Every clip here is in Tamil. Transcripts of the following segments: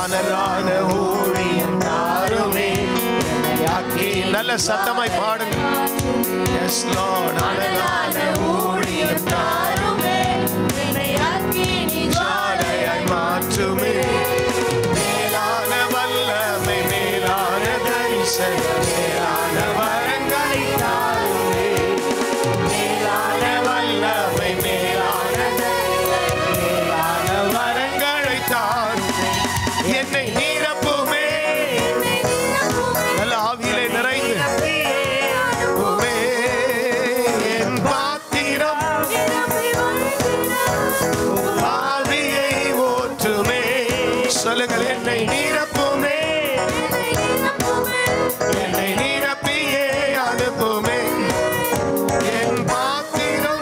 அனலான ஊழியம் தாருமே அக்கி நல்ல சத்தமாய் பாடுங்க எஸ் லார்ட் அனலான ஊழியம் தாருமே ஜாடையாய் மாற்றுமே மேலான வல்லமை மேலான தரிசனம் மேலான வரங்களை தாருமே மேலான வல்லமை மேலான தரிசனம், மேலான வரங்களை தாருமே என்னை நீரப்புமே நல்ல ஆவியிலே நிறைந்து உமே, என் பாத்திரம் ஆவியை ஊற்றுமே சொல்லுங்கள் என்னை நீரப்புமே என்னை நீரப்பியே அனுப்புமே என் பாத்திரம்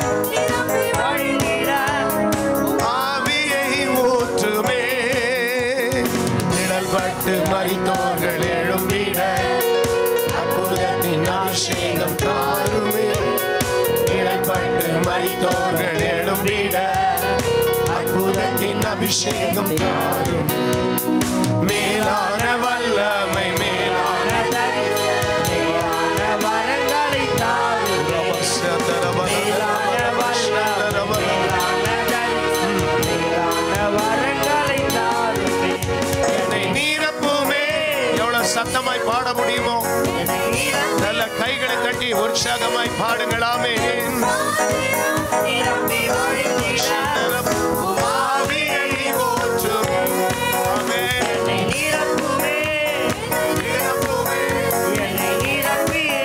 ஆவியை ஊற்றுமே நிழல் பட்டு மறித்தோர்கள் எழும்பிட அற்புதத்தின் அபிஷேகம் தாருமே நிழல் பட்டு மறித்தோர்கள் எழும்பிட அற்புதத்தின் அபிஷேகம் தாரும் மேலான வல்லமை மேலான மேலான வரங்களை தாரும் மேலான வல்லமை, மேலான தரிசனம், மேலான வரங்களை தாருமே. என்னை நீரப்புமே எவ்வளவு சத்தமாய் பாட முடியுமோ என்னை நிரப்பி, நல்ல கைகளை தட்டி உற்சாகமாய் பாடுங்களாமே நிரப்பி வழிந்திட. ஆவியை ஊற்றுமே. ஆமென். என்னை நிரப்புமே, நீரப்புமே. என்னை நிரப்பியே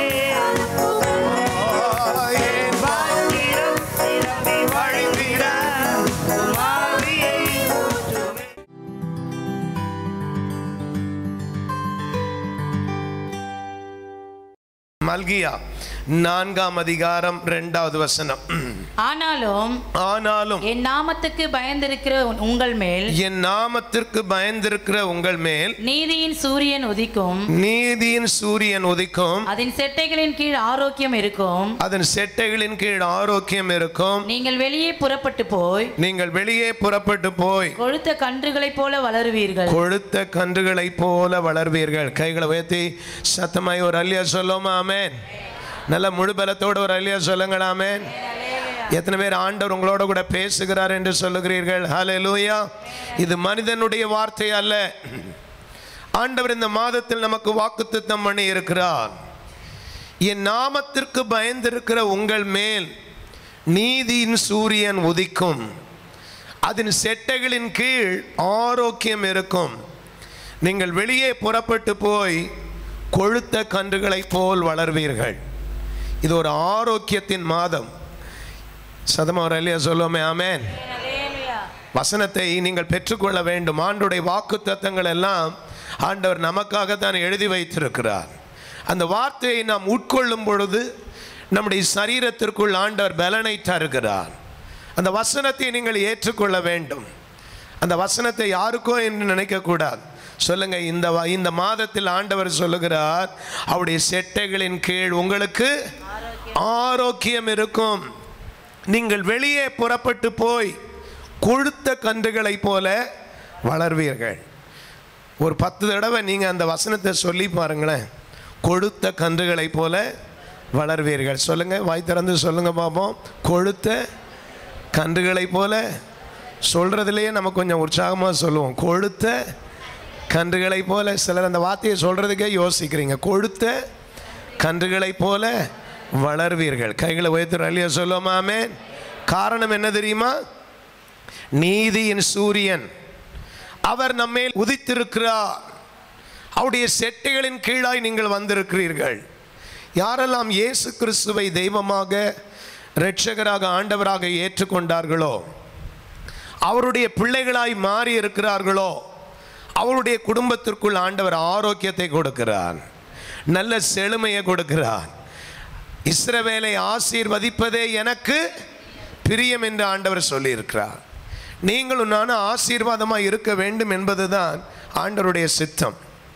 என் பாத்திரம் நிரம்பி வழிந்திட ஆவியை ஊற்றுமே. மல்கியா நான்காம் அதிகாரம் இரண்டாவது வசனம் ஆனாலும் ஆனாலும் என் நாமத்துக்கு பயந்திருக்கிற உங்கள் மேல் என் நாமத்திற்கு பயந்திருக்கிற உங்கள் மேல் நீதியின் சூரியன் உதிக்கும் நீதியின் சூரியன் உதிக்கும் அதன் செட்டைகளின் கீழ் ஆரோக்கியம் இருக்கும் அதன் செட்டைகளின் கீழ் ஆரோக்கியம் இருக்கும் நீங்கள் வெளியே புறப்பட்டு போய் நீங்கள் வெளியே புறப்பட்டு போய் கொழுத்த கன்றுகளைப் போல வளருவீர்கள் கொழுத்த கன்றுகளை போல வளர்வீர்கள் கைகளை உயர்த்தி சத்தமாய் ஒரு அல்லியா சொல்லுமா ஆமென் நல்ல முழு பலத்தோடு ஒரு அல்லியா சொல்லுங்கள் ஆமென் எத்தனை பேர் ஆண்டவர் உங்களோட கூட பேசுகிறார் என்று சொல்லுகிறீர்கள் ஹalleluya இது மனிதனுடைய வார்த்தை அல்ல ஆண்டவர் இந்த மாதத்தில் நமக்கு வாக்குத்தத்தம் பண்ணி இருக்கிறார் என் நாமத்திற்கு பயந்திருக்கிற உங்கள் மேல் நீதியின் சூரியன் உதிக்கும் அதன் செட்டைகளின் கீழ் ஆரோக்கியம் இருக்கும் நீங்கள் வெளியே புறப்பட்டு போய் கொழுத்த கன்றுகளைப் போல் வளர்வீர்கள் இது ஒரு ஆரோக்கியத்தின் மாதம் சதமா ஒரு இல்லையா சொல்லுவோமே ஆமென் வசனத்தை நீங்கள் பெற்றுக்கொள்ள வேண்டும் ஆண்டுடைய வாக்கு தத்தங்கள் எல்லாம் ஆண்டவர் நமக்காக தான் எழுதி வைத்திருக்கிறார் அந்த வார்த்தையை நாம் உட்கொள்ளும் பொழுது நம்முடைய சரீரத்திற்குள் ஆண்டவர் பலனை தருகிறார் அந்த வசனத்தை நீங்கள் ஏற்றுக்கொள்ள வேண்டும் அந்த வசனத்தை யாருக்கோ என்று நினைக்கக்கூடாது சொல்லுங்க இந்த வ- இந்த மாதத்தில் ஆண்டவர் சொல்லுகிறார் அவருடைய செட்டைகளின் கீழ் உங்களுக்கு ஆரோக்கியம் இருக்கும் நீங்கள் வெளியே புறப்பட்டு போய் கொழுத்த கன்றுகளைப் போல வளர்வீர்கள் ஒரு பத்து தடவை நீங்கள் அந்த வசனத்தை சொல்லி பாருங்களேன் கொழுத்த கன்றுகளைப் போல வளர்வீர்கள் சொல்லுங்கள் வாய் திறந்து சொல்லுங்கள் பார்ப்போம் கொழுத்த கன்றுகளைப் போல சொல்கிறதுலையே நம்ம கொஞ்சம் உற்சாகமாக சொல்லுவோம் கொழுத்த கன்றுகளைப் போல சிலர் அந்த வார்த்தையை சொல்கிறதுக்கே யோசிக்கிறீங்க கொழுத்த கன்றுகளைப் போல வளர்வீர்கள் கைகளை உயர்த்துற இல்லையா சொல்லுவோமாமே காரணம் என்ன தெரியுமா நீதியின் சூரியன் அவர் நம்மேல் உதித்திருக்கிறார் அவருடைய செட்டைகளின் கீழாய் நீங்கள் வந்திருக்கிறீர்கள் யாரெல்லாம் இயேசு கிறிஸ்துவை தெய்வமாக இரட்சகராக ஆண்டவராக ஏற்றுக்கொண்டார்களோ அவருடைய பிள்ளைகளாய் மாறி இருக்கிறார்களோ அவருடைய குடும்பத்திற்குள் ஆண்டவர் ஆரோக்கியத்தை கொடுக்கிறார் நல்ல செழுமையை கொடுக்கிறார் இஸ்ரவேலை ஆசீர்வதிப்பதே எனக்கு பிரியம் என்று ஆண்டவர் சொல்லியிருக்கிறார் நீங்களும் நானும் ஆசீர்வாதமாக இருக்க வேண்டும் என்பதுதான் ஆண்டவருடைய சித்தம்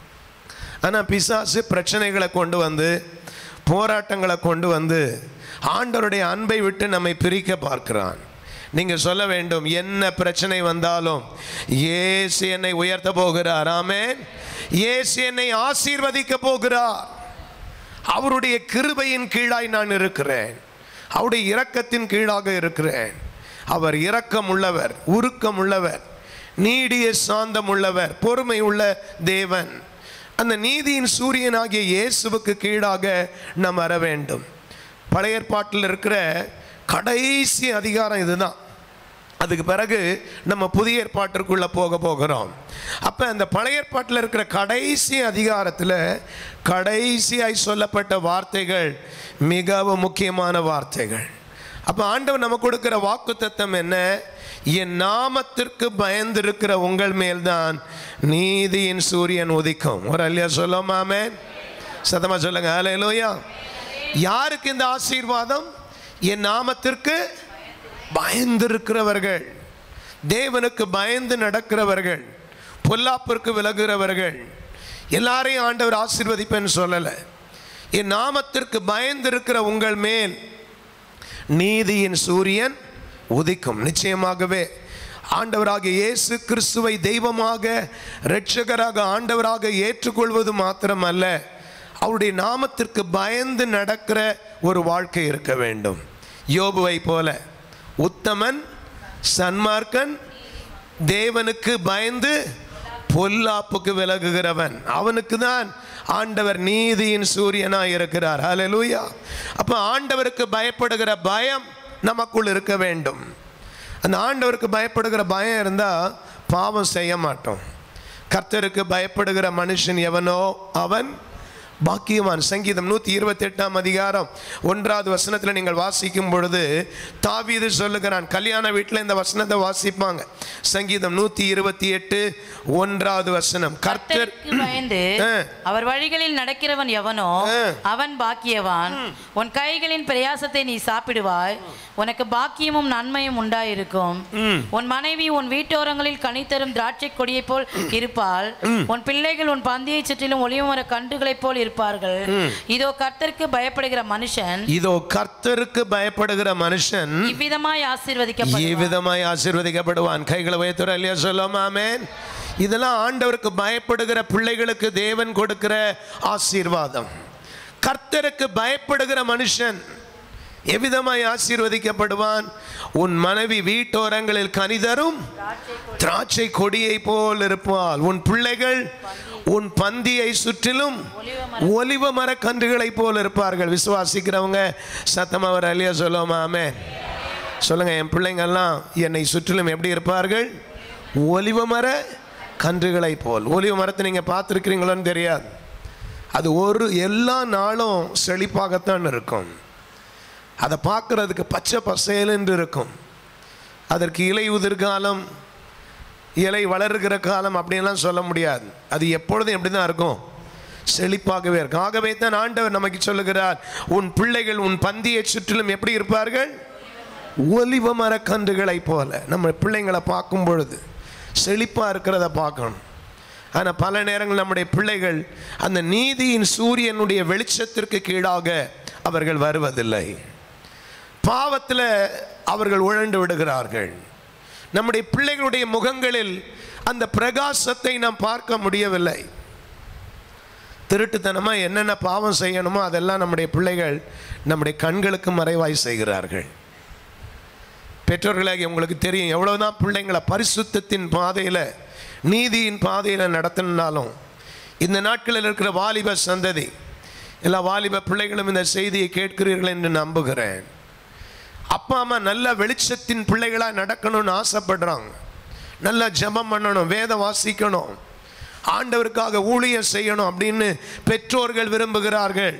ஆனால் பிசாசு பிரச்சனைகளை கொண்டு வந்து போராட்டங்களை கொண்டு வந்து ஆண்டவருடைய அன்பை விட்டு நம்மை பிரிக்க பார்க்கிறான் நீங்க சொல்ல வேண்டும் என்ன பிரச்சனை வந்தாலும் இயேசு என்னை உயர்த்த போகிறார் ஆமென் இயேசு என்னை ஆசீர்வதிக்க போகிறார் அவருடைய கிருபையின் கீழாய் நான் இருக்கிறேன் அவருடைய இரக்கத்தின் கீழாக இருக்கிறேன் அவர் இரக்கம் உள்ளவர் உருக்கம் உள்ளவர் நீடிய சாந்தம் உள்ளவர் பொறுமை உள்ள தேவன் அந்த நீதியின் சூரியனாகிய இயேசுவுக்கு கீழாக நாம் வர வேண்டும் பழைய ஏற்பாட்டில் இருக்கிற கடைசி அதிகாரம் இதுதான் அதுக்கு பிறகு நம்ம புதிய ஏற்பாட்டிற்குள்ள போக போகிறோம் அப்போ அந்த பழைய ஏற்பாட்டில் இருக்கிற கடைசி அதிகாரத்தில் கடைசியாய் சொல்லப்பட்ட வார்த்தைகள் மிகவும் முக்கியமான வார்த்தைகள் அப்போ ஆண்டவர் நமக்கு கொடுக்கிற வாக்கு என்ன என் நாமத்திற்கு பயந்திருக்கிற உங்கள் மேல்தான் நீதியின் சூரியன் உதிக்கும் ஒரு அல்லையா சொல்லுமாமே சத்தமா சொல்லுங்க ஹalleluya யாருக்கு இந்த ஆசீர்வாதம் என் நாமத்திற்கு பயந்திருக்கிறவர்கள் தேவனுக்கு பயந்து நடக்கிறவர்கள் பொல்லாப்பிற்கு விலகுகிறவர்கள் எல்லாரையும் ஆண்டவர் ஆசீர்வதிப்பேன்னு சொல்லலை என் நாமத்திற்கு பயந்திருக்கிற உங்கள் மேல் நீதியின் சூரியன் உதிக்கும் நிச்சயமாகவே ஆண்டவராக இயேசு கிறிஸ்துவை தெய்வமாக இரட்சகராக ஆண்டவராக ஏற்றுக்கொள்வது மாத்திரமல்ல அவருடைய நாமத்திற்கு பயந்து நடக்கிற ஒரு வாழ்க்கை இருக்க வேண்டும் யோபுவை போல உத்தமன் சன்மார்க்கன் தேவனுக்கு பயந்து பொல்லாப்புக்கு விலகுகிறவன் அவனுக்கு தான் ஆண்டவர் நீதியின் சூரியனாய் இருக்கிறார் ஹalleluya அப்ப ஆண்டவருக்கு பயப்படுகிற பயம் நமக்குள் இருக்க வேண்டும் அந்த ஆண்டவருக்கு பயப்படுகிற பயம் இருந்தால் பாவம் செய்ய மாட்டோம் கர்த்தருக்கு பயப்படுகிற மனுஷன் எவனோ அவன் பாக்கியவான் சங்கீதம் நூற்றி இருபத்தெட்டாம் அதிகாரம் ஒன்றாவது வசனத்தில் நீங்கள் வாசிக்கும் பொழுது தாவீது சொல்லுகிறான் கல்யாண வீட்டில் இந்த வசனத்தை வாசிப்பாங்க சங்கீதம் நூற்றி இருபத்தி எட்டு ஒன்றாவது வசனம் கர்த்தர் கர்த்தருக்கு பயந்து ஆ. அவர் வழிகளில் நடக்கிறவன் எவனோ ஆ. அவன் பாக்கியவான் உன் கைகளின் பிரயாசத்தை நீ சாப்பிடுவாய் உனக்கு பாக்கியமும் நன்மையும் உண்டாயிருக்கும் உன் மனைவி உன் வீட்டோரங்களில் கனித்தரும் திராட்சை கொடியைப் போல் இருப்பாள் உன் பிள்ளைகள் உன் பந்தியை சுற்றிலும் ஒளிவமர கன்றுகளைப் போல் இருப்பார்கள் இதோ கர்த்தருக்கு பயப்படுகிற மனுஷன் இதோ கர்த்தருக்கு பயப்படுகிற மனுஷன் இவ்விதமாய் ஆசீர்வதிக்கப்படுவான் இவ்விதமாய் ஆசீர்வதிக்கப்படுவான் கைகளை வைத்துற இல்லையா சொல்லுமா ஆமென் இதெல்லாம் ஆண்டவருக்கு பயப்படுகிற பிள்ளைகளுக்கு தேவன் கொடுக்கிற ஆசீர்வாதம் கர்த்தருக்கு பயப்படுகிற மனுஷன் எவ்விதமாய் ஆசீர்வதிக்கப்படுவான் உன் மனைவி வீட்டோரங்களில் கனிதரும் திராட்சை கொடியை போல் இருப்பாள் உன் பிள்ளைகள் உன் பந்தியை சுற்றிலும் ஒலிவ மரக்கன்றுகளை போல் இருப்பார்கள் விசுவாசிக்கிறவங்க சத்தமா வர இல்லையா சொல்லுவோமா ஆமென் சொல்லுங்க என் பிள்ளைங்கெல்லாம் என்னை சுற்றிலும் எப்படி இருப்பார்கள் ஒலிவ மர கன்றுகளை போல் ஒலிவ மரத்தை நீங்கள் பார்த்துருக்கிறீங்களோன்னு தெரியாது அது ஒரு எல்லா நாளும் செழிப்பாகத்தான் இருக்கும் அதை பார்க்குறதுக்கு பச்சை பசேலுன்னு இருக்கும் அதற்கு இலை உதிர்காலம் இலை வளருகிற காலம் அப்படின்லாம் சொல்ல முடியாது அது எப்பொழுதும் எப்படி தான் இருக்கும் செழிப்பாகவே இருக்கும் ஆகவே தான் ஆண்டவர் நமக்கு சொல்லுகிறார் உன் பிள்ளைகள் உன் பந்தியை சுற்றிலும் எப்படி இருப்பார்கள் ஒலிவ மரக்கன்றுகளை போல நம்ம பிள்ளைங்களை பார்க்கும் பொழுது செழிப்பாக இருக்கிறத பார்க்கணும் ஆனால் பல நேரங்கள் நம்முடைய பிள்ளைகள் அந்த நீதியின் சூரியனுடைய வெளிச்சத்திற்கு கீழாக அவர்கள் வருவதில்லை பாவத்தில் அவர்கள் உழண்டு விடுகிறார்கள் நம்முடைய பிள்ளைகளுடைய முகங்களில் அந்த பிரகாசத்தை நாம் பார்க்க முடியவில்லை திருட்டுத்தனமாக என்னென்ன பாவம் செய்யணுமோ அதெல்லாம் நம்முடைய பிள்ளைகள் நம்முடைய கண்களுக்கு மறைவாய் செய்கிறார்கள் பெற்றோர்களாகி உங்களுக்கு தெரியும் எவ்வளவுதான் பிள்ளைங்களை பரிசுத்தத்தின் பாதையில் நீதியின் பாதையில் நடத்தினாலும் இந்த நாட்களில் இருக்கிற வாலிப சந்ததி எல்லா வாலிப பிள்ளைகளும் இந்த செய்தியை கேட்கிறீர்கள் என்று நம்புகிறேன் அப்பா அம்மா நல்ல வெளிச்சத்தின் பிள்ளைகளாக நடக்கணும்னு ஆசைப்படுறாங்க நல்லா ஜெபம் பண்ணணும் வேதம் வாசிக்கணும் ஆண்டவருக்காக ஊழியம் செய்யணும் அப்படின்னு பெற்றோர்கள் விரும்புகிறார்கள்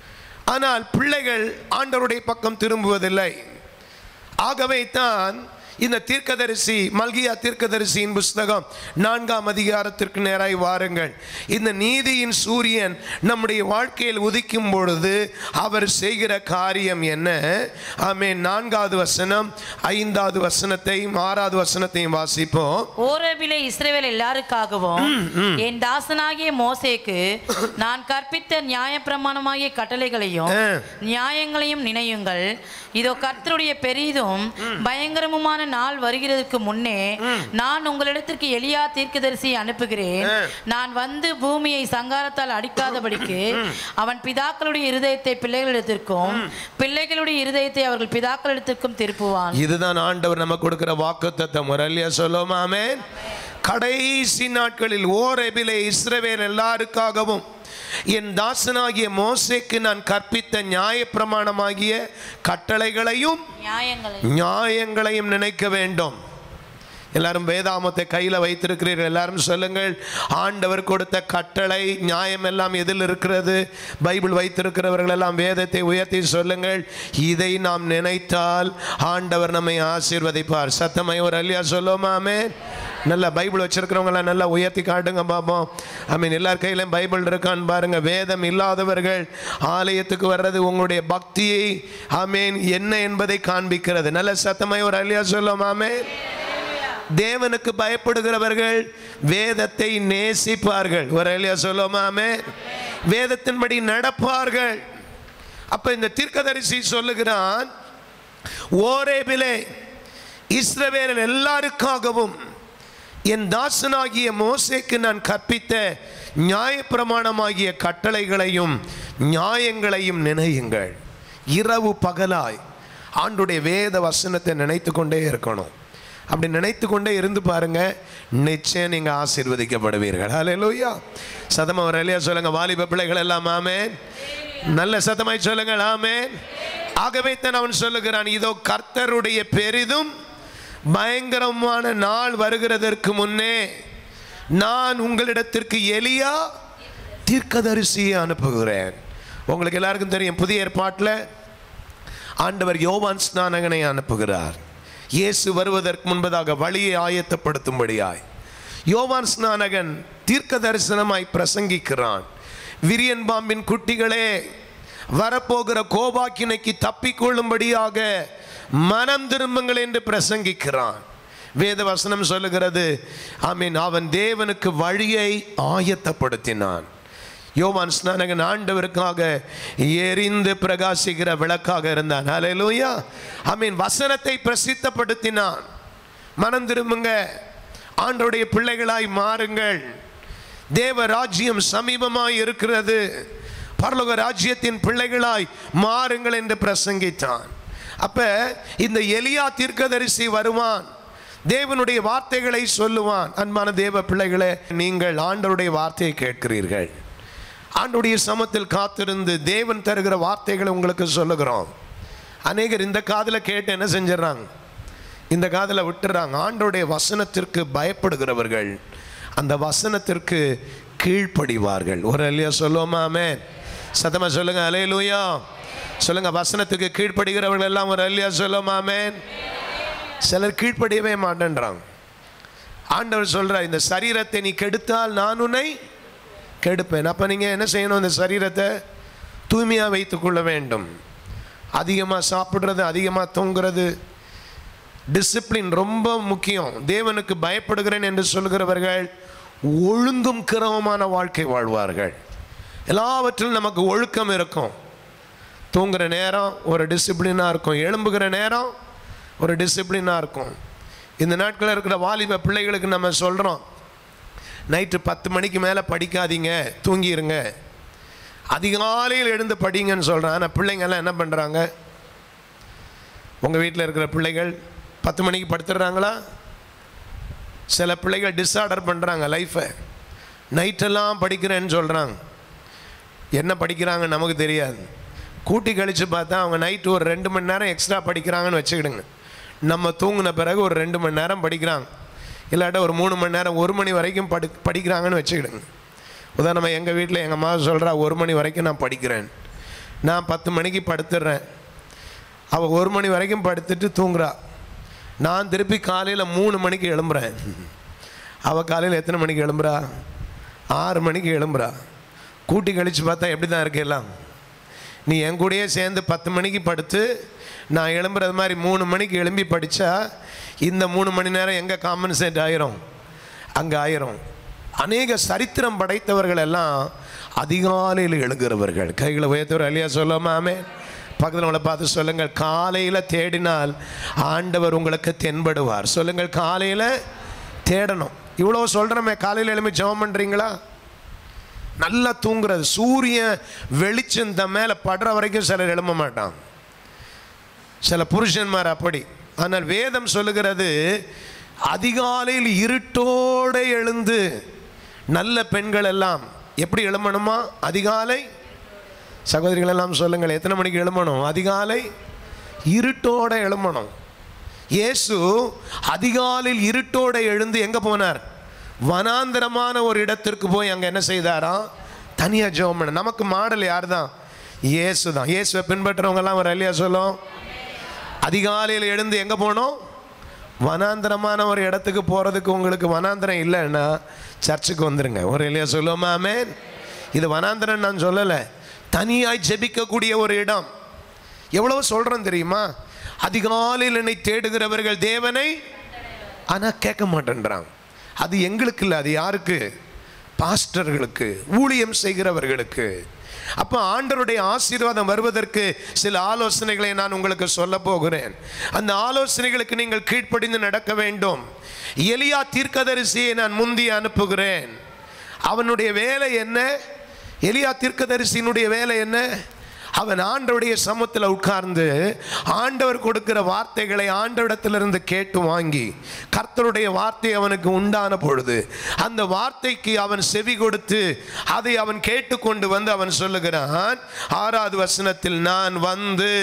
ஆனால் பிள்ளைகள் ஆண்டவருடைய பக்கம் திரும்புவதில்லை ஆகவே தான் இந்த தீர்க்கதரிசி மல்கியா தீர்க்கதரிசியின் புஸ்தகம் நான்காம் அதிகாரத்திற்கு நேராய் வாருங்கள் இந்த நீதியின் சூரியன் நம்முடைய வாழ்க்கையில் உதிக்கும் பொழுது அவர் செய்கிற காரியம் என்ன ஆமே நான்காவது வசனம் ஐந்தாவது வசனத்தையும் ஆறாவது வசனத்தையும் வாசிப்போம் ஓரபிலே இஸ்ரவேல் எல்லாருக்காகவும் என் தாசனாகிய மோசேக்கு நான் கற்பித்த நியாயப்பிரமாணமாகிய கட்டளைகளையும் ஆ. நியாயங்களையும் நினையுங்கள் இதோ கர்த்தருடைய பெரிதும் பயங்கரமுமான நாள் வருகிறதுக்கு முன்னே நான் உங்களிடத்திற்கு எலியா தீர்க்கதரிசியை அனுப்புகிறேன் ஆ. நான் வந்து பூமியை சங்காரத்தால் அடிக்காதபடிக்கு அவன் பிதாக்களுடைய இருதயத்தை பிள்ளைகளிடத்திற்கும் பிள்ளைகளுடைய இருதயத்தை அவர்கள் பிதாக்களிடத்திற்கும் திருப்புவான் இதுதான் ஆண்டவர் நமக்கு கொடுக்கிற வாக்குத்தத்தம் ஒரு அல்லையா சொல்லுமாமே கடைசி நாட்களில் ஓரெபிலே இஸ்ரவேல் எல்லாருக்காகவும் என் தாசனாகிய மோசேக்கு நான் கற்பித்த நியாயப்பிரமாணமாகிய கட்டளைகளையும் நியாயங்களை நியாயங்களையும் நினைக்க வேண்டும் எல்லாரும் வேதாமத்தை கையில் வைத்திருக்கிறீர்கள் எல்லாரும் சொல்லுங்கள் ஆண்டவர் கொடுத்த கட்டளை நியாயம் எல்லாம் எதில் இருக்கிறது பைபிள் வைத்திருக்கிறவர்கள் எல்லாம் வேதத்தை உயர்த்தி சொல்லுங்கள் இதை நாம் நினைத்தால் ஆண்டவர் நம்மை ஆசீர்வதிப்பார் சத்தமை ஒரு அல்லியா சொல்லுமாமே நல்லா பைபிள் வச்சிருக்கிறவங்களாம் நல்லா உயர்த்தி காட்டுங்க பாப்போம் ஐ மீன் எல்லார் கையிலும் பைபிள் இருக்கான்னு பாருங்க வேதம் இல்லாதவர்கள் ஆலயத்துக்கு வர்றது உங்களுடைய பக்தியை ஆமேன் என்ன என்பதை காண்பிக்கிறது நல்ல சத்தமை ஒரு அல்லியா சொல்லுமாமே தேவனுக்கு பயப்படுகிறவர்கள் வேதத்தை நேசிப்பார்கள் ஒரு இல்லையா சொல்லுமாமே வேதத்தின்படி நடப்பார்கள் அப்ப இந்த தீர்க்கதரிசி சொல்லுகிறான் ஓரேபிலே இஸ்ரவேல் எல்லாருக்காகவும் என் தாசனாகிய மோசேக்கு நான் கற்பித்த நியாயப்பிரமாணமாகிய கட்டளைகளையும் நியாயங்களையும் நினையுங்கள் இரவு பகலாய் ஆண்டுடைய வேத வசனத்தை நினைத்து கொண்டே இருக்கணும் அப்படி நினைத்து கொண்டே இருந்து பாருங்க நிச்சயம் நீங்க ஆசீர்வதிக்கப்படுவீர்கள் ஹalleluya சதமா ஒரு இல்லையா சொல்லுங்க வாலிப பிள்ளைகள் எல்லாம் ஆமென் நல்ல சத்தமாய் சொல்லுங்கள் ஆமென் ஆகவே தான் அவன் சொல்லுகிறான் இதோ கர்த்தருடைய பெரிதும் பயங்கரமான நாள் வருகிறதற்கு முன்னே நான் உங்களிடத்திற்கு எலியா தீர்க்கதரிசியை அனுப்புகிறேன் உங்களுக்கு எல்லாருக்கும் தெரியும் புதிய ஏற்பாட்டில் ஆண்டவர் யோவான் ஸ்நானகனை அனுப்புகிறார் இயேசு வருவதற்கு முன்பதாக வழியை ஆயத்தப்படுத்தும்படியாய் யோவான் ஸ்நானகன் தீர்க்க தரிசனமாய் பிரசங்கிக்கிறான் விரியன் பாம்பின் குட்டிகளே வரப்போகிற கோபாக்கினைக்கு தப்பிக்கொள்ளும்படியாக மனம் திரும்புங்கள் என்று பிரசங்கிக்கிறான் வேத வசனம் சொல்லுகிறது ஆமீன் அவன் தேவனுக்கு வழியை ஆயத்தப்படுத்தினான் யோவான் ஸ்நானகன் ஆண்டவருக்காக எரிந்து பிரகாசிக்கிற விளக்காக இருந்தான் ஹalleluya ஆமீன் வசனத்தை பிரசித்தப்படுத்தினான் மனம் திரும்புங்க ஆண்டவருடைய பிள்ளைகளாய் மாறுங்கள் தேவ ராஜ்யம் சமீபமாய் இருக்கிறது பரலோக ராஜ்யத்தின் பிள்ளைகளாய் மாறுங்கள் என்று பிரசங்கித்தான் அப்ப இந்த எலியா தீர்க்கதரிசி வருவான் தேவனுடைய வார்த்தைகளை சொல்லுவான் அன்பான தேவ பிள்ளைகளே நீங்கள் ஆண்டவருடைய வார்த்தையை கேட்கிறீர்கள் ஆண்டுடைய சமத்தில் காத்திருந்து தேவன் தருகிற வார்த்தைகளை உங்களுக்கு சொல்லுகிறோம் அநேகர் இந்த காதில் கேட்டு என்ன செஞ்சிடறாங்க இந்த காதில் விட்டுறாங்க ஆண்டோடைய வசனத்திற்கு பயப்படுகிறவர்கள் அந்த வசனத்திற்கு கீழ்ப்படிவார்கள் ஒரு இல்லையா சொல்லுவோமாமே சத்தமா சொல்லுங்க அலையலூயா சொல்லுங்க வசனத்துக்கு கீழ்ப்படுகிறவர்கள் எல்லாம் ஒரு இல்லையா சொல்லுவோமாமே சிலர் கீழ்ப்படியவே மாட்டேன்றாங்க ஆண்டவர் சொல்றார் இந்த சரீரத்தை நீ கெடுத்தால் நான் உன்னை கெடுப்பேன் அப்போ நீங்கள் என்ன செய்யணும் இந்த சரீரத்தை தூய்மையாக வைத்துக்கொள்ள வேண்டும் அதிகமாக சாப்பிட்றது அதிகமாக தூங்குறது டிசிப்ளின் ரொம்ப முக்கியம் தேவனுக்கு பயப்படுகிறேன் என்று சொல்கிறவர்கள் ஒழுங்கும் கிரமமான வாழ்க்கை வாழ்வார்கள் எல்லாவற்றிலும் நமக்கு ஒழுக்கம் இருக்கும் தூங்குற நேரம் ஒரு டிசிப்ளினாக இருக்கும் எழும்புகிற நேரம் ஒரு டிசிப்ளினாக இருக்கும் இந்த நாட்களில் இருக்கிற வாலிப பிள்ளைகளுக்கு நம்ம சொல்கிறோம் நைட்டு பத்து மணிக்கு மேலே படிக்காதீங்க தூங்கிடுங்க அதிகாலையில் எழுந்து படிங்கன்னு சொல்கிறேன் ஆனால் பிள்ளைங்கெல்லாம் என்ன பண்ணுறாங்க உங்கள் வீட்டில் இருக்கிற பிள்ளைகள் பத்து மணிக்கு படுத்துடுறாங்களா சில பிள்ளைகள் டிஸார்டர் பண்ணுறாங்க லைஃப்பை நைட்டெல்லாம் படிக்கிறேன்னு சொல்கிறாங்க என்ன படிக்கிறாங்க நமக்கு தெரியாது கூட்டி கழித்து பார்த்தா அவங்க நைட்டு ஒரு ரெண்டு மணி நேரம் எக்ஸ்ட்ரா படிக்கிறாங்கன்னு வச்சுக்கிடுங்க நம்ம தூங்கின பிறகு ஒரு ரெண்டு மணி நேரம் படிக்கிறாங்க இல்லாட்ட ஒரு மூணு மணி நேரம் ஒரு மணி வரைக்கும் படி படிக்கிறாங்கன்னு வச்சுக்கிடுங்க உதாரணமாக எங்கள் வீட்டில் எங்கள் அம்மா சொல்கிறா ஒரு மணி வரைக்கும் நான் படிக்கிறேன் நான் பத்து மணிக்கு படுத்துடுறேன் அவள் ஒரு மணி வரைக்கும் படுத்துட்டு தூங்குறா நான் திருப்பி காலையில் மூணு மணிக்கு எழும்புறேன் அவள் காலையில் எத்தனை மணிக்கு எழும்புறா ஆறு மணிக்கு எழும்புறா கூட்டி கழித்து பார்த்தா எப்படி தான் இருக்கு எல்லாம் நீ என் கூடயே சேர்ந்து பத்து மணிக்கு படுத்து நான் எழும்புறது மாதிரி மூணு மணிக்கு எழும்பி படித்தா இந்த மூணு மணி நேரம் எங்கே காம்பன்சேட் ஆயிரும் அங்கே ஆயிரும் அநேக சரித்திரம் படைத்தவர்கள் எல்லாம் அதிகாலையில் எழுகிறவர்கள் கைகளை உயர்த்தவர் அழியா சொல்லாமே பக்கத்தில் உங்களை பார்த்து சொல்லுங்கள் காலையில் தேடினால் ஆண்டவர் உங்களுக்கு தென்படுவார் சொல்லுங்கள் காலையில் தேடணும் இவ்வளோ சொல்கிறோமே காலையில் எழும்பி ஜெபம் பண்ணுறீங்களா நல்லா தூங்குறது சூரியன் வெளிச்சம் இந்த மேலே படுற வரைக்கும் சிலர் எழும்ப மாட்டான் சில புருஷன்மார் அப்படி ஆனால் வேதம் சொல்லுகிறது அதிகாலையில் இருட்டோடு எழுந்து நல்ல பெண்கள் எல்லாம் எப்படி எழும்பணுமா அதிகாலை சகோதரிகள் எல்லாம் சொல்லுங்கள் எத்தனை மணிக்கு எழும்பணும் அதிகாலை இருட்டோட எழும்பணும் இயேசு அதிகாலையில் இருட்டோட எழுந்து எங்கே போனார் வனாந்தரமான ஒரு இடத்திற்கு போய் அங்கே என்ன செய்தாராம் தனியாக ஜெபம் பண்ண நமக்கு மாடல் யார் தான் இயேசு தான் இயேசுவை பின்பற்றுறவங்கெல்லாம் ஒரு அல்லையா சொல்லும் அதிகாலையில் எழுந்து எங்கே போனோம் வனாந்தரமான ஒரு இடத்துக்கு போகிறதுக்கு உங்களுக்கு வனாந்தரம் இல்லைன்னா சர்ச்சுக்கு வந்துருங்க ஒரு இல்லையா சொல்லுவோமா ஆமென் இது வனாந்தரம் நான் சொல்லலை தனியாய் ஜெபிக்கக்கூடிய ஒரு இடம் எவ்வளவு சொல்கிறேன் தெரியுமா அதிகாலையில் என்னை தேடுகிறவர்கள் தேவனை ஆனால் கேட்க மாட்டேன்றாங்க அது எங்களுக்கு இல்லை அது யாருக்கு பாஸ்டர்களுக்கு ஊழியம் செய்கிறவர்களுக்கு அப்போ ஆண்டவருடைய ஆசீர்வாதம் வருவதற்கு சில ஆலோசனைகளை நான் உங்களுக்கு சொல்ல போகிறேன் அந்த ஆலோசனைகளுக்கு நீங்கள் கீழ்ப்படிந்து நடக்க வேண்டும் எலியா தீர்க்கதரிசியை நான் முந்தி அனுப்புகிறேன் அவனுடைய வேலை என்ன எலியா தீர்க்கதரிசியினுடைய வேலை என்ன அவன் ஆண்டவருடைய சமத்தில் உட்கார்ந்து ஆண்டவர் கொடுக்கிற வார்த்தைகளை ஆண்டவரிடத்திலிருந்து கேட்டு வாங்கி கர்த்தருடைய வார்த்தை அவனுக்கு உண்டான பொழுது அந்த வார்த்தைக்கு அவன் செவி கொடுத்து அதை அவன் கேட்டுக்கொண்டு வந்து அவன் சொல்லுகிறான் ஆறாவது வசனத்தில் நான் வந்து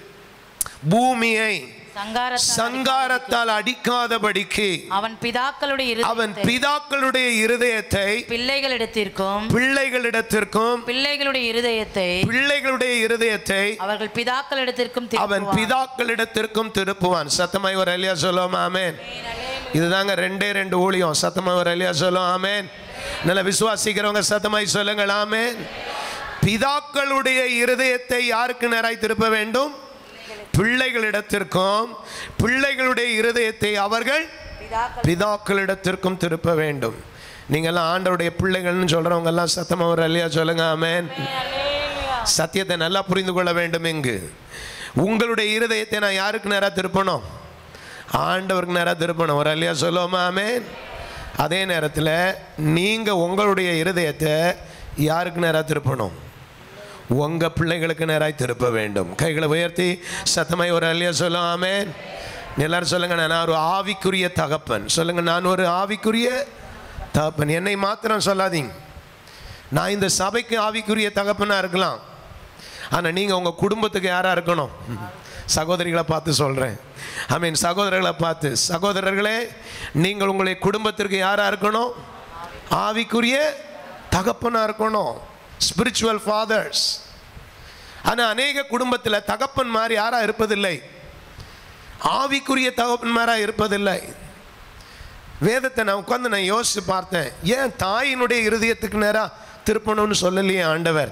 பூமியை சங்காரத்தால் சங்காரத்தால் அடிக்காதபடிக்கு அவன் பிதாக்களுடைய அவன் இருதயத்தை பிதாக்களுடைய இருதயத்தை பிள்ளைகளிடத்திற்கும் பிள்ளைகளிடத்திற்கும் பிள்ளைகளுடைய இருதயத்தை பிள்ளைகளுடைய இருதயத்தை அவர்கள் பிதாக்களிடத்திற்கும் அவன் திருப்புவான். பிதாக்களிடத்திற்கும் திருப்புவான் சத்தமாய் ஒரு அலியா சொல்லுவோம் ஆமேன் இதுதாங்க ரெண்டே ரெண்டு ஊழியம் சத்தமாய் ஒரு அலியா சொல்லுவோம் ஆமேன் நல்ல விசுவாசிக்கிறவங்க சத்தமாய் சொல்லுங்கள் ஆமேன் பிதாக்களுடைய இருதயத்தை யாருக்கு நேராய் திருப்ப வேண்டும் பிள்ளைகளிடத்திற்கும் பிள்ளைகளுடைய இருதயத்தை அவர்கள் பிதாக்கள் பிதாக்களிடத்திற்கும் திருப்ப வேண்டும் நீங்கெல்லாம் ஆண்டவருடைய பிள்ளைகள்னு சொல்றவங்க எல்லாம் சத்தமா ஒரு அல்லையா சொல்லுங்க ஆமென் சத்தியத்தை நல்லா புரிந்து கொள்ள வேண்டும் இங்கு உங்களுடைய இருதயத்தை நான் யாருக்கு நேராக திருப்பணும் ஆண்டவருக்கு நேராக திருப்பணும் ஒரு அல்லையா சொல்லுவோமா ஆமென் அதே நேரத்தில் நீங்கள் உங்களுடைய இருதயத்தை யாருக்கு நேராக திருப்பணும் உங்க பிள்ளைகளுக்கு நேராய் திருப்ப வேண்டும் கைகளை உயர்த்தி சத்தமாய் ஒரு அல்லையா சொல்லும் ஆமென் எல்லாரும் சொல்லுங்க நான் ஒரு ஆவிக்குரிய தகப்பன் சொல்லுங்க நான் ஒரு ஆவிக்குரிய தகப்பன் என்னை மாத்திரம் சொல்லாதீங்க நான் இந்த சபைக்கு ஆவிக்குரிய தகப்பனா இருக்கலாம் ஆனால் நீங்கள் உங்கள் குடும்பத்துக்கு யாராக இருக்கணும் சகோதரிகளை பார்த்து சொல்கிறேன் ஐ மீன் சகோதரர்களை பார்த்து சகோதரர்களே நீங்கள் உங்களுடைய குடும்பத்திற்கு யாராக இருக்கணும் ஆவிக்குரிய தகப்பனாக இருக்கணும் ஸ்பிரிச்சுவல் ஃபாதர்ஸ் ஆனால் அநேக குடும்பத்தில் தகப்பன் மாதிரி யாராக இருப்பதில்லை ஆவிக்குரிய தகப்பன்மாராக இருப்பதில்லை வேதத்தை நான் உட்காந்து நான் யோசித்து பார்த்தேன் ஏன் தாயினுடைய இருதயத்துக்கு நேராக திருப்பணும்னு சொல்லலையே ஆண்டவர்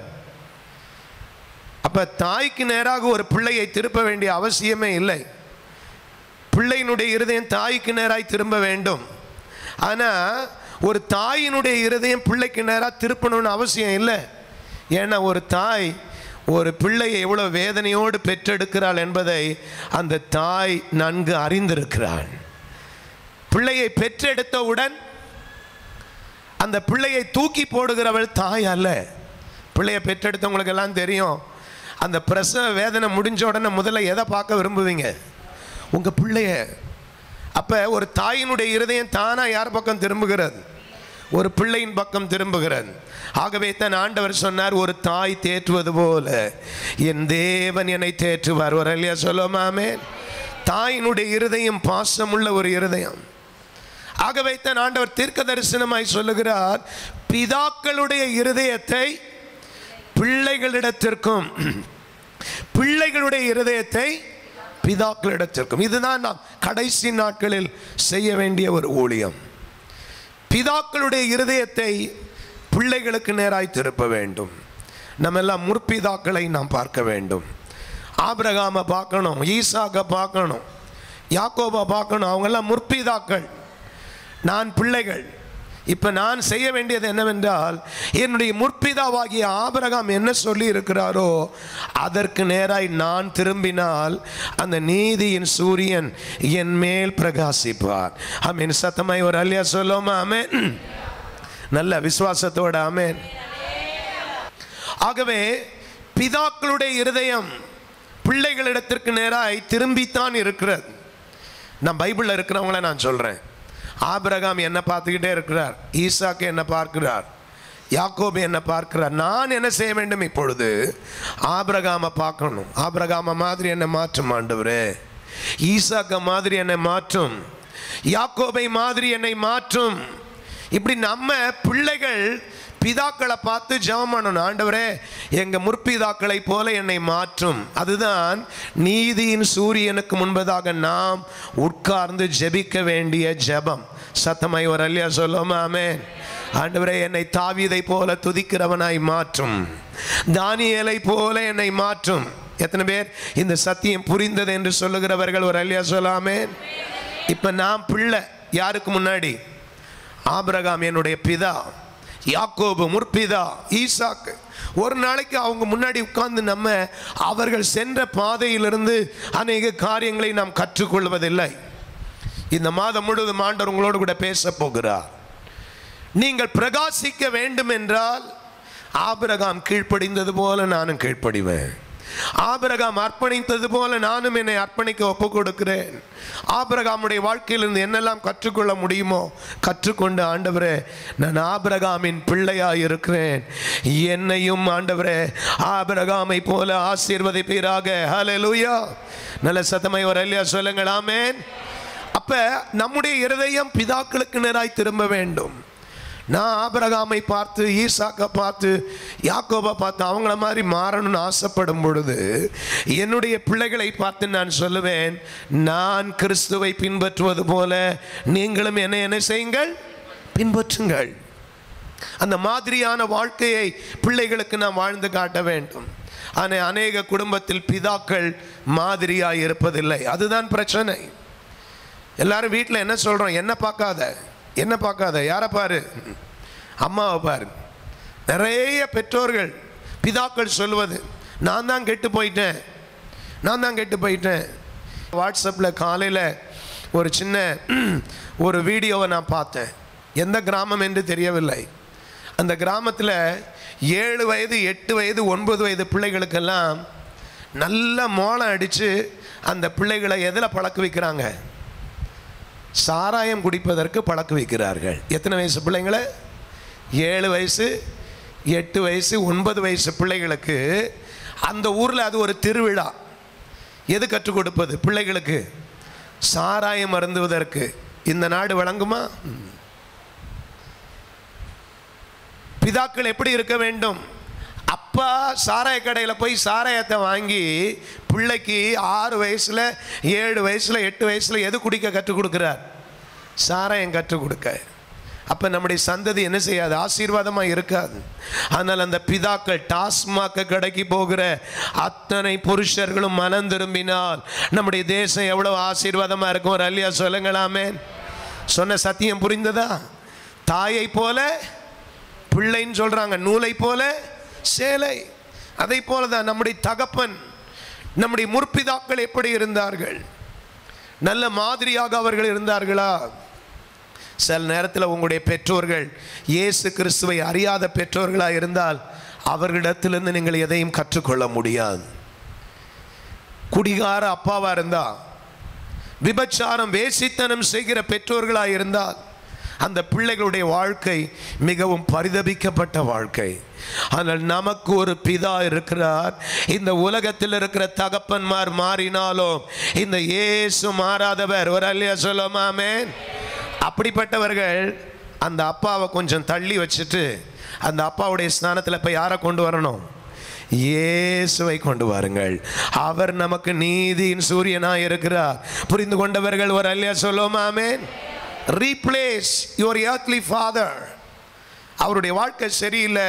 அப்ப தாய்க்கு நேராக ஒரு பிள்ளையை திருப்ப வேண்டிய அவசியமே இல்லை பிள்ளையினுடைய இருதயம் தாய்க்கு நேராய் திரும்ப வேண்டும் ஆனா ஒரு தாயினுடைய இருதயம் பிள்ளைக்கு நேராக திருப்பணும்னு அவசியம் இல்லை ஏன்னா ஒரு தாய் ஒரு பிள்ளையை எவ்வளோ வேதனையோடு பெற்றெடுக்கிறாள் என்பதை அந்த தாய் நன்கு அறிந்திருக்கிறாள் பிள்ளையை பெற்றெடுத்தவுடன் அந்த பிள்ளையை தூக்கி போடுகிறவள் தாய் அல்ல பிள்ளையை பெற்றெடுத்தவங்களுக்கு எல்லாம் தெரியும் அந்த பிரசவ வேதனை முடிஞ்ச உடனே முதல்ல எதை பார்க்க விரும்புவீங்க உங்கள் பிள்ளைய அப்போ ஒரு தாயினுடைய இருதயம் தானாக யார் பக்கம் திரும்புகிறது ஒரு பிள்ளையின் பக்கம் திரும்புகிறது ஆகவே தான் ஆண்டவர் சொன்னார் ஒரு தாய் தேற்றுவது போல என் தேவன் என்னை தேற்றுவார் ஒரு இல்லையா சொல்லுமாமே தாயினுடைய இருதயம் பாசமுள்ள ஒரு இருதயம் ஆகவே தான் ஆண்டவர் தீர்க்க தரிசனமாய் சொல்லுகிறார் பிதாக்களுடைய இருதயத்தை பிள்ளைகளிடத்திற்கும் பிள்ளைகளுடைய இருதயத்தை பிதாக்களிடத்திற்கும் இதுதான் நாம் கடைசி நாட்களில் செய்ய வேண்டிய ஒரு ஊழியம் பிதாக்களுடைய இருதயத்தை பிள்ளைகளுக்கு நேராய் திருப்ப வேண்டும் நம்ம எல்லாம் முற்பிதாக்களை நாம் பார்க்க வேண்டும் ஆபிரகாமை பார்க்கணும் ஈசாக்கை பார்க்கணும் யாக்கோபை பார்க்கணும் அவங்கெல்லாம் முற்பிதாக்கள் நான் பிள்ளைகள் இப்போ நான் செய்ய வேண்டியது என்னவென்றால் என்னுடைய முற்பிதாவாகிய ஆபிரகாம் என்ன சொல்லி இருக்கிறாரோ அதற்கு நேராய் நான் திரும்பினால் அந்த நீதியின் சூரியன் என் மேல் பிரகாசிப்பார் ஆமீன் சத்தமாய் ஒரு அல்லையா சொல்லுமா ஆமென் நல்ல விசுவாசத்தோட ஆமென் ஆகவே பிதாக்களுடைய இருதயம் பிள்ளைகளிடத்திற்கு நேராய் திரும்பித்தான் இருக்கிறது நான் பைபிளில் இருக்கிறவங்கள நான் சொல்கிறேன் ஆபிரகாம் என்ன பார்த்துக்கிட்டே இருக்கிறார் ஈசாக்கு என்ன பார்க்கிறார் யாக்கோபு என்ன பார்க்கிறார் நான் என்ன செய்ய வேண்டும் இப்பொழுது ஆபிரகாமை பார்க்கணும் ஆபிரகாம மாதிரி என்னை மாற்றும் ஆண்டவரே ஈசாக்க மாதிரி என்னை மாற்றும் யாக்கோபை மாதிரி என்னை மாற்றும் இப்படி நம்ம பிள்ளைகள் பிதாக்களை பார்த்து ஜெபம் பண்ணணும் ஆண்டவரே எங்க முற்பிதாக்களை போல என்னை மாற்றும் அதுதான் நீதியின் சூரியனுக்கு முன்பதாக நாம் உட்கார்ந்து ஜெபிக்க வேண்டிய ஜெபம் சத்தமாய் ஒரு அல்லையா சொல்லுமா ஆமென் ஆண்டவரே என்னை தாவீதை போல துதிக்கிறவனாய் மாற்றும் தானியேலை போல என்னை மாற்றும் எத்தனை பேர் இந்த சத்தியம் புரிந்தது என்று சொல்லுகிறவர்கள் ஒரு அல்லையா சொல்லாமே இப்ப நான் பிள்ளை யாருக்கு முன்னாடி ஆபிரகாம் என்னுடைய பிதா யாக்கோபு முற்பிதா ஈசாக்கு ஒரு நாளைக்கு அவங்க முன்னாடி உட்கார்ந்து நம்ம அவர்கள் சென்ற பாதையிலிருந்து அநேக காரியங்களை நாம் கற்றுக்கொள்வதில்லை இந்த மாதம் முழுவதும் ஆண்டவர் உங்களோடு கூட பேச போகிறார் நீங்கள் பிரகாசிக்க வேண்டும் என்றால் ஆபிரகாம் கீழ்ப்படிந்தது போல நானும் கீழ்ப்படிவேன் ஆபிரகாம் அர்ப்பணித்தது போல நானும் என்னை அர்ப்பணிக்க ஒப்பு கொடுக்கிறேன் ஆபிரகாமுடைய வாழ்க்கையிலிருந்து என்னெல்லாம் கற்றுக்கொள்ள முடியுமோ கற்றுக்கொண்டு ஆண்டவரே நான் ஆபிரகாமின் பிள்ளையாய் இருக்கிறேன் என்னையும் ஆண்டவரே ஆபிரகாமை போல ஆசீர்வதிப்பீராக ஹalleluya நல்ல சத்தமை ஒரு அல்லையா சொல்லுங்கள் ஆமென் அப்ப நம்முடைய இருதயம் பிதாக்களுக்கு நேராய் திரும்ப வேண்டும் நான் ஆபிரகாமை பார்த்து ஈசாக்கை பார்த்து யாக்கோபை பார்த்து அவங்கள மாதிரி மாறணும்னு ஆசைப்படும் பொழுது என்னுடைய பிள்ளைகளை பார்த்து நான் சொல்லுவேன் நான் கிறிஸ்துவை பின்பற்றுவது போல நீங்களும் என்ன என்ன செய்யுங்கள் பின்பற்றுங்கள் அந்த மாதிரியான வாழ்க்கையை பிள்ளைகளுக்கு நாம் வாழ்ந்து காட்ட வேண்டும் ஆனால் அநேக குடும்பத்தில் பிதாக்கள் மாதிரியாக இருப்பதில்லை அதுதான் பிரச்சனை எல்லாரும் வீட்டில் என்ன சொல்கிறோம் என்ன பார்க்காத என்ன பார்க்காத யாரை பாரு அம்மாவை பாரு நிறைய பெற்றோர்கள் பிதாக்கள் சொல்வது நான் தான் கெட்டு போயிட்டேன் நான் தான் கெட்டு போயிட்டேன் வாட்ஸ்அப்பில் காலையில் ஒரு சின்ன ஒரு வீடியோவை நான் பார்த்தேன் எந்த கிராமம் என்று தெரியவில்லை அந்த கிராமத்தில் ஏழு வயது எட்டு வயது ஒன்பது வயது பிள்ளைகளுக்கெல்லாம் நல்ல மோளம் அடித்து அந்த பிள்ளைகளை எதில் பழக்க வைக்கிறாங்க சாராயம் குடிப்பதற்கு பழக்க வைக்கிறார்கள் எத்தனை வயசு பிள்ளைங்களை ஏழு வயசு எட்டு வயசு ஒன்பது வயசு பிள்ளைகளுக்கு அந்த ஊரில் அது ஒரு திருவிழா எது கற்றுக் கொடுப்பது பிள்ளைகளுக்கு சாராயம் அருந்துவதற்கு இந்த நாடு வழங்குமா பிதாக்கள் எப்படி இருக்க வேண்டும் அப்பா சாராய கடையில் போய் சாராயத்தை வாங்கி பிள்ளைக்கு ஆறு வயசில் ஏழு வயசில் எட்டு வயசில் எது குடிக்க கற்றுக் கொடுக்குறார் சாராயம் கற்றுக் கொடுக்க அப்போ நம்முடைய சந்ததி என்ன செய்யாது ஆசீர்வாதமாக இருக்காது ஆனால் அந்த பிதாக்கள் டாஸ்மாக கடைக்கு போகிற அத்தனை புருஷர்களும் மனம் திரும்பினால் நம்முடைய தேசம் எவ்வளோ ஆசீர்வாதமாக இருக்கும் ஒரு அல்லியா சொல்லுங்களாமே சொன்ன சத்தியம் புரிந்ததா தாயை போல பிள்ளைன்னு சொல்றாங்க நூலை போல சேலை அதை போல தான் நம்முடைய தகப்பன் நம்முடைய முற்பிதாக்கள் எப்படி இருந்தார்கள் நல்ல மாதிரியாக அவர்கள் இருந்தார்களா சில நேரத்தில் உங்களுடைய பெற்றோர்கள் இயேசு கிறிஸ்துவை அறியாத பெற்றோர்களாக இருந்தால் அவர்களிடத்திலிருந்து நீங்கள் எதையும் கற்றுக்கொள்ள முடியாது குடிகார அப்பாவாக இருந்தா விபச்சாரம் வேசித்தனம் செய்கிற பெற்றோர்களாக இருந்தால் அந்த பிள்ளைகளுடைய வாழ்க்கை மிகவும் பரிதபிக்கப்பட்ட வாழ்க்கை ஆனால் நமக்கு ஒரு பிதா இருக்கிறார் இந்த உலகத்தில் இருக்கிற தகப்பன்மார் மாறினாலும் இந்த இயேசு மாறாதவர் ஒரு அல்லையா சொல்லுமாமே அப்படிப்பட்டவர்கள் அந்த அப்பாவை கொஞ்சம் தள்ளி வச்சுட்டு அந்த அப்பாவுடைய ஸ்நானத்தில் இப்போ யாரை கொண்டு வரணும் இயேசுவை கொண்டு வாருங்கள் அவர் நமக்கு நீதியின் சூரியனாய் இருக்கிறார் புரிந்து கொண்டவர்கள் ஒரு அல்லையா சொல்லுவோமா amen replace your earthly father அவருடைய வாழ்க்கை சரியில்லை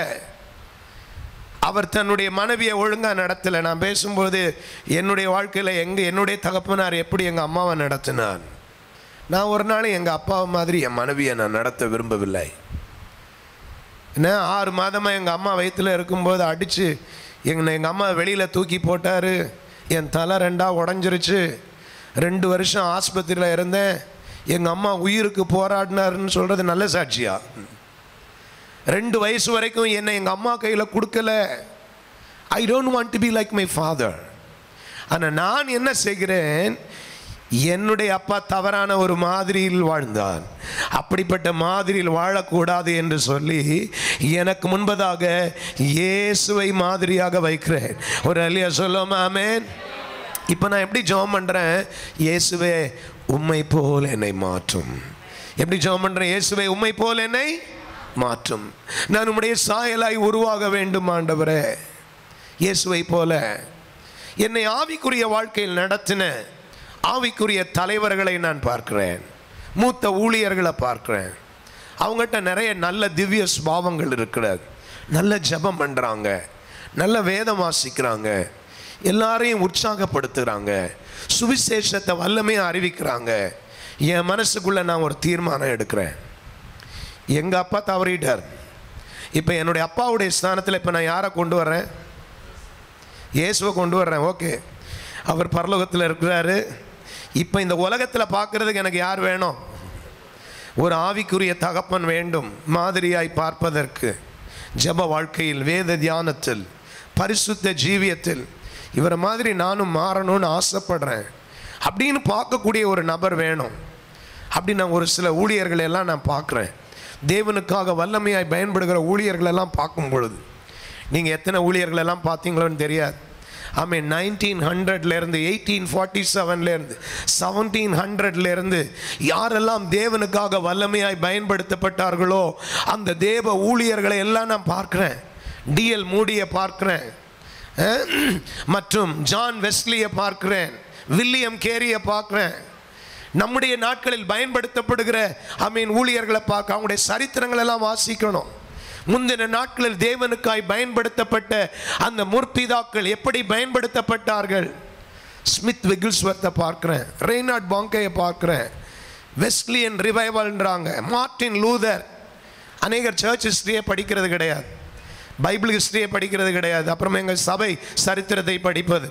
அவர் தன்னுடைய மனைவியை ஒழுங்காக நடத்தலை நான் பேசும்போது என்னுடைய வாழ்க்கையில் எங்கே என்னுடைய தகப்பனார் எப்படி எங்கள் அம்மாவை நடத்தினார் நான் ஒரு நாள் எங்கள் அப்பாவை மாதிரி என் மனைவியை நான் நடத்த விரும்பவில்லை என்ன ஆறு மாதமாக எங்கள் அம்மா வயிற்றில் இருக்கும்போது அடித்து எங்களை எங்கள் அம்மா வெளியில் தூக்கி போட்டார் என் தலை ரெண்டாக உடஞ்சிருச்சு ரெண்டு வருஷம் ஆஸ்பத்திரியில் இருந்தேன் எங்கள் அம்மா உயிருக்கு போராடினாருன்னு சொல்கிறது நல்ல சாட்சியா ரெண்டு வயசு வரைக்கும் என்னை எங்கள் அம்மா கையில் கொடுக்கல I don't want to be like my father ஆனால் நான் என்ன செய்கிறேன் என்னுடைய அப்பா தவறான ஒரு மாதிரியில் வாழ்ந்தான் அப்படிப்பட்ட மாதிரியில் வாழக்கூடாது என்று சொல்லி எனக்கு முன்பதாக இயேசுவை மாதிரியாக வைக்கிறேன் ஒரு அல்லையா சொல்லுவோமா ஆமென் இப்போ நான் எப்படி ஜெபம் பண்ணுறேன் இயேசுவே உம்மை போல் என்னை மாற்றும் எப்படி ஜெபம் பண்ணுறேன் இயேசுவே உம்மை போல் என்னை மாற்றும் நான் உம்முடைய சாயலாய் உருவாக வேண்டும் ஆண்டவரே இயேசுவை போல என்னை ஆவிக்குரிய வாழ்க்கையில் நடத்தின ஆவிக்குரிய தலைவர்களை நான் பார்க்கிறேன் மூத்த ஊழியர்களை பார்க்கிறேன் அவங்ககிட்ட நிறைய நல்ல திவ்ய ஸ்பாவங்கள் இருக்கிறது நல்ல ஜெபம் பண்ணுறாங்க நல்ல வேதம் வாசிக்கிறாங்க எல்லாரையும் உற்சாகப்படுத்துகிறாங்க சுவிசேஷத்தை வல்லமையாக அறிவிக்கிறாங்க என் மனசுக்குள்ளே நான் ஒரு தீர்மானம் எடுக்கிறேன் எங்கள் அப்பா தவறிட்டார் இப்போ என்னுடைய அப்பாவுடைய ஸ்தானத்தில் இப்போ நான் யாரை கொண்டு வர்றேன் இயேசுவை கொண்டு வர்றேன் ஓகே அவர் பரலோகத்தில் இருக்கிறாரு இப்போ இந்த உலகத்தில் பார்க்குறதுக்கு எனக்கு யார் வேணும் ஒரு ஆவிக்குரிய தகப்பன் வேண்டும் மாதிரியாய் பார்ப்பதற்கு ஜெப வாழ்க்கையில் வேத தியானத்தில் பரிசுத்த ஜீவியத்தில் இவரை மாதிரி நானும் மாறணும்னு ஆசைப்படுறேன் அப்படின்னு பார்க்கக்கூடிய ஒரு நபர் வேணும் அப்படி நான் ஒரு சில ஊழியர்களை எல்லாம் நான் பார்க்குறேன் தேவனுக்காக வல்லமையாய் பயன்படுகிற ஊழியர்களெல்லாம் பார்க்கும் பொழுது நீங்கள் எத்தனை ஊழியர்களெல்லாம் பார்த்தீங்களோன்னு தெரியாது ஆமே நைன்டீன் ஹண்ட்ரட்லேருந்து எயிட்டீன் ஃபார்ட்டி செவன்லேருந்து செவன்டீன் ஹண்ட்ரட்லேருந்து யாரெல்லாம் தேவனுக்காக வல்லமையாய் பயன்படுத்தப்பட்டார்களோ அந்த தேவ ஊழியர்களை எல்லாம் நான் பார்க்குறேன் டிஎல் மூடியை பார்க்குறேன் அஹ், மற்றும் ஜான் வெஸ்லியை பார்க்கிறேன் வில்லியம் கேரியை பார்க்குறேன் நம்முடைய நாட்களில் பயன்படுத்தப்படுகிற ஐ மீன் ஊழியர்களை பார்க்க அவங்களுடைய சரித்திரங்கள் எல்லாம் வாசிக்கணும் முந்தின நாட்களில் தேவனுக்காய் பயன்படுத்தப்பட்ட அந்த முற்பிதாக்கள் எப்படி பயன்படுத்தப்பட்டார்கள் ஸ்மித் விகில்ஸ்வர்த்தை பார்க்குறேன் ரெய்னாட் பாங்கையை பார்க்குறேன் வெஸ்லியன் ரிவைவல்ன்றாங்க மார்ட்டின் லூதர் அநேகர் சர்ச் ஹிஸ்ட்ரியை படிக்கிறது கிடையாது பைபிள் ஹிஸ்டரியை படிக்கிறது கிடையாது அப்புறம் எங்கள் சபை சரித்திரத்தை படிப்பது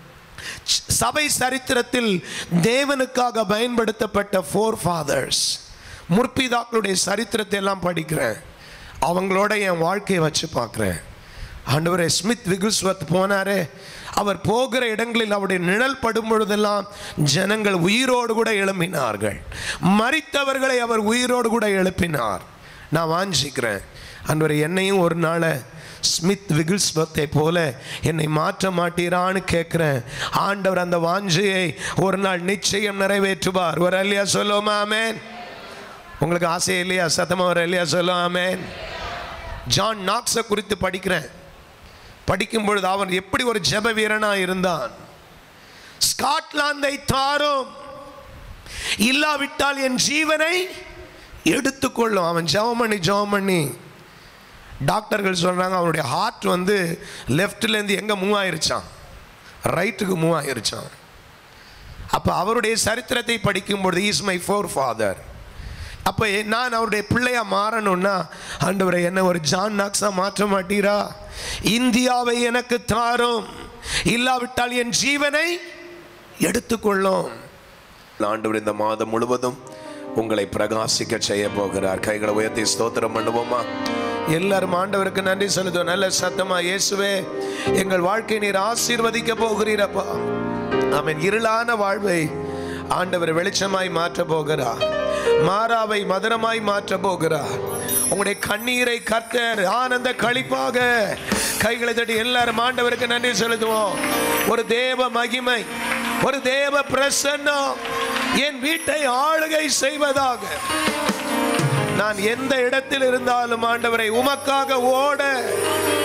சபை சரித்திரத்தில் தேவனுக்காக பயன்படுத்தப்பட்ட ஃபோர் ஃபாதர்ஸ் முற்பிதாக்களுடைய சரித்திரத்தை எல்லாம் படிக்கிறேன் அவங்களோட என் வாழ்க்கையை வச்சு பார்க்குறேன் ஆண்டவரே ஸ்மித் விகுஸ்வத் போனாரே அவர் போகிற இடங்களில் அவருடைய நிழல் படும் பொழுதெல்லாம் ஜனங்கள் உயிரோடு கூட எழுப்பினார்கள் மரித்தவர்களை அவர் உயிரோடு கூட எழுப்பினார் நான் வாஞ்சிக்கிறேன் அன்வரை என்னையும் ஒரு நாளை ஸ்மித் விகில்ஸ்வத்தை போல என்னை மாற்ற மாட்டீரான்னு கேட்குறேன் ஆண்டவர் அந்த வாஞ்சையை ஒரு நாள் நிச்சயம் நிறைவேற்றுவார் ஒரு இல்லையா சொல்லுவோமா ஆமென் உங்களுக்கு ஆசை இல்லையா சத்தமாக ஒரு இல்லையா சொல்லுவோம் ஆமென் ஜான் நாக்ஸை குறித்து படிக்கிறேன் படிக்கும் பொழுது அவன் எப்படி ஒரு ஜெப வீரனாக இருந்தான் ஸ்காட்லாந்தை தாரும் இல்லாவிட்டால் என் ஜீவனை எடுத்துக்கொள்ளும் அவன் ஜெபம் பண்ணி ஜெபம் பண்ணி டாக்டர்கள் சொல்கிறாங்க அவனுடைய ஹார்ட் வந்து லெஃப்ட்லேருந்து எங்கே மூவ் ஆயிருச்சான் ரைட்டுக்கு மூவ் ஆயிருச்சான் அப்போ அவருடைய சரித்திரத்தை படிக்கும்பொழுது இஸ் மை ஃபோர் ஃபாதர் அப்போ நான் அவருடைய பிள்ளையா மாறணும்னா ஆண்டவரை என்ன ஒரு ஜான் நாக்ஸா மாற்ற மாட்டீரா இந்தியாவை எனக்கு தாரும் இல்லாவிட்டால் என் ஜீவனை எடுத்துக்கொள்ளும் ஆண்டவர் இந்த மாதம் முழுவதும் உங்களை பிரகாசிக்க செய்ய போகிறார் கைகளை உயர்த்தி ஸ்தோத்திரம் பண்ணுவோமா எல்லாரும் ஆண்டவருக்கு நன்றி செலுத்துவோம் நல்ல சத்தமா இயேசுவே எங்கள் வாழ்க்கை நீர் ஆசீர்வதிக்க போகிறீரப்பா அவன் இருளான வாழ்வை ஆண்டவர் வெளிச்சமாய் மாற்ற போகிறார் மாறாவை மதுரமாய் மாற்ற போகிறார் உங்களுடைய கண்ணீரை கர்த்தர் ஆனந்த களிப்பாக கைகளை தட்டி எல்லாரும் ஆண்டவருக்கு நன்றி செலுத்துவோம் ஒரு தேவ மகிமை ஒரு தேவ பிரசன்னம் என் வீட்டை ஆளுகை செய்வதாக நான் எந்த இடத்தில் இருந்தாலும் ஆண்டவரை உமக்காக ஓட உம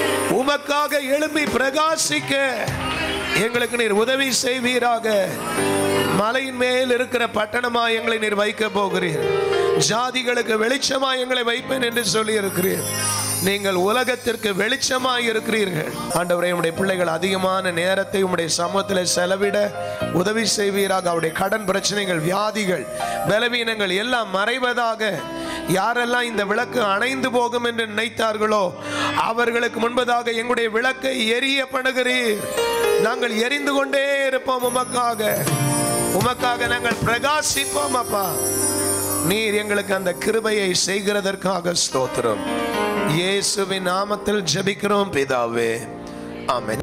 உமக்காக எழும்பி பிரகாசிக்க எங்களுக்கு நீர் உதவி செய்வீராக மலையின் மேல் இருக்கிற பட்டணமா எங்களை நீர் வைக்க போகிறீர் ஜாதிகளுக்கு வெளிச்சமா எங்களை வைப்பேன் என்று சொல்லி இருக்கிறீர் நீங்கள் உலகத்திற்கு வெளிச்சமாய் இருக்கிறீர்கள் ஆண்டவரே உம்முடைய பிள்ளைகள் அதிகமான நேரத்தை உம்முடைய சமூகத்தில் செலவிட உதவி செய்வீராக அவருடைய கடன் பிரச்சனைகள் வியாதிகள் பலவீனங்கள் எல்லாம் மறைவதாக யாரெல்லாம் இந்த விளக்கு அணைந்து போகும் என்று நினைத்தார்களோ அவர்களுக்கு முன்பதாக எங்களுடைய விளக்கை எரிய பண்ணுகிறீர் நாங்கள் எரிந்து கொண்டே இருப்போம் உமக்காக உமக்காக நாங்கள் பிரகாசிப்போம் அப்பா நீர் எங்களுக்கு அந்த கிருபையை செய்கிறதற்காக ஸ்தோத்திரம் இயேசுவின் நாமத்தில் ஜெபிக்கிறோம் பிதாவே ஆமென்